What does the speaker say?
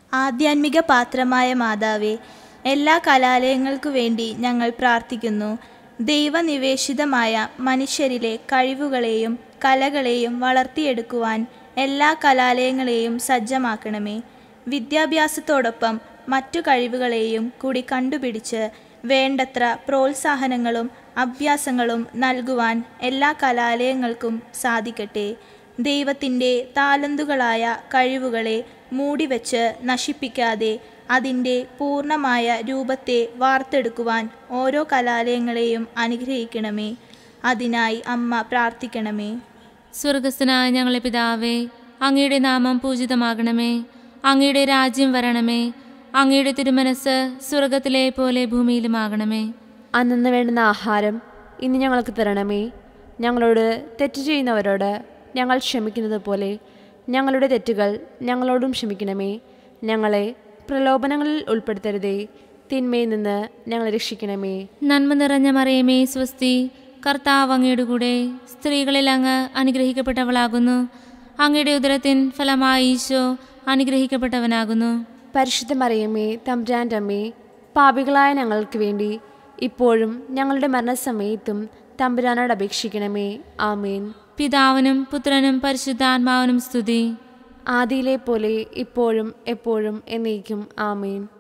ആധ്യാത്മിക പാത്രമായ മാതാവേ എല്ലാ കലാലയങ്ങൾക്കു വേണ്ടി ഞങ്ങൾ പ്രാർത്ഥിക്കുന്നു ദൈവനിവേശിതമായ മനുഷ്യരിലെ കഴിവുകളെയും കലകളെയും വളർത്തിയെടുക്കുവാൻ എല്ലാ കലാലയങ്ങളെയും സജ്ജമാക്കണമേ വിദ്യാഭ്യാസത്തോടൊപ്പം മറ്റു കഴിവുകളെയും കൂടി കണ്ടുപിടിച്ച് വേണ്ടത്ര പ്രോത്സാഹനങ്ങളും അഭ്യാസങ്ങളും നൽകുവാൻ എല്ലാ കലാലയങ്ങൾക്കും സാധിക്കട്ടെ ദൈവത്തിൻ്റെ താലന്തുകളായ കഴിവുകളെ മൂടിവെച്ച് നശിപ്പിക്കാതെ അതിൻ്റെ പൂർണ്ണമായ രൂപത്തെ വാർത്തെടുക്കുവാൻ ഓരോ കലാലയങ്ങളെയും അനുഗ്രഹിക്കണമേ അതിനായി അമ്മ പ്രാർത്ഥിക്കണമേ സ്വർഗസ്ഥനായ ഞങ്ങളെ പിതാവേ അങ്ങയുടെ നാമം പൂജിതമാകണമേ അങ്ങയുടെ രാജ്യം വരണമേ അങ്ങയുടെ തിരുമനസ് സ്വർഗത്തിലെ പോലെ ഭൂമിയിലുമാകണമേ അന്നു വേണ്ടുന്ന ആഹാരം ഇന്ന് ഞങ്ങൾക്ക് തരണമേ ഞങ്ങളോട് തെറ്റ് ചെയ്യുന്നവരോട് ഞങ്ങൾ ക്ഷമിക്കുന്നത് പോലെ ഞങ്ങളുടെ തെറ്റുകൾ ഞങ്ങളോടും ക്ഷമിക്കണമേ ഞങ്ങളെ പ്രലോഭനങ്ങളിൽ ഉൾപ്പെടുത്തരുതേ തിന്മയിൽ നിന്ന് ഞങ്ങളെ രക്ഷിക്കണമേ നന്മ നിറഞ്ഞ മറിയമേ സ്വസ്തി കർത്താവ് അങ്ങയുടെ കൂടെ സ്ത്രീകളിൽ അങ്ങ് അനുഗ്രഹിക്കപ്പെട്ടവളാകുന്നു അങ്ങയുടെ ഉദരത്തിൻ ഫലമായി ഈശോ അനുഗ്രഹിക്കപ്പെട്ടവനാകുന്നു പരിശുദ്ധ മറിയമ്മേ തമ്പ്രാൻ്റെ അമ്മേ പാപികളായ ഞങ്ങൾക്ക് വേണ്ടി ഇപ്പോഴും ഞങ്ങളുടെ മരണസമയത്തും തമ്പുരാനോട് അപേക്ഷിക്കണമേ ആമേൻ പിതാവിനും പുത്രനും പരിശുദ്ധാത്മാവിനും സ്തുതി ആദിയിലെ പോലെ ഇപ്പോഴും എപ്പോഴും എന്നേക്കും ആമേൻ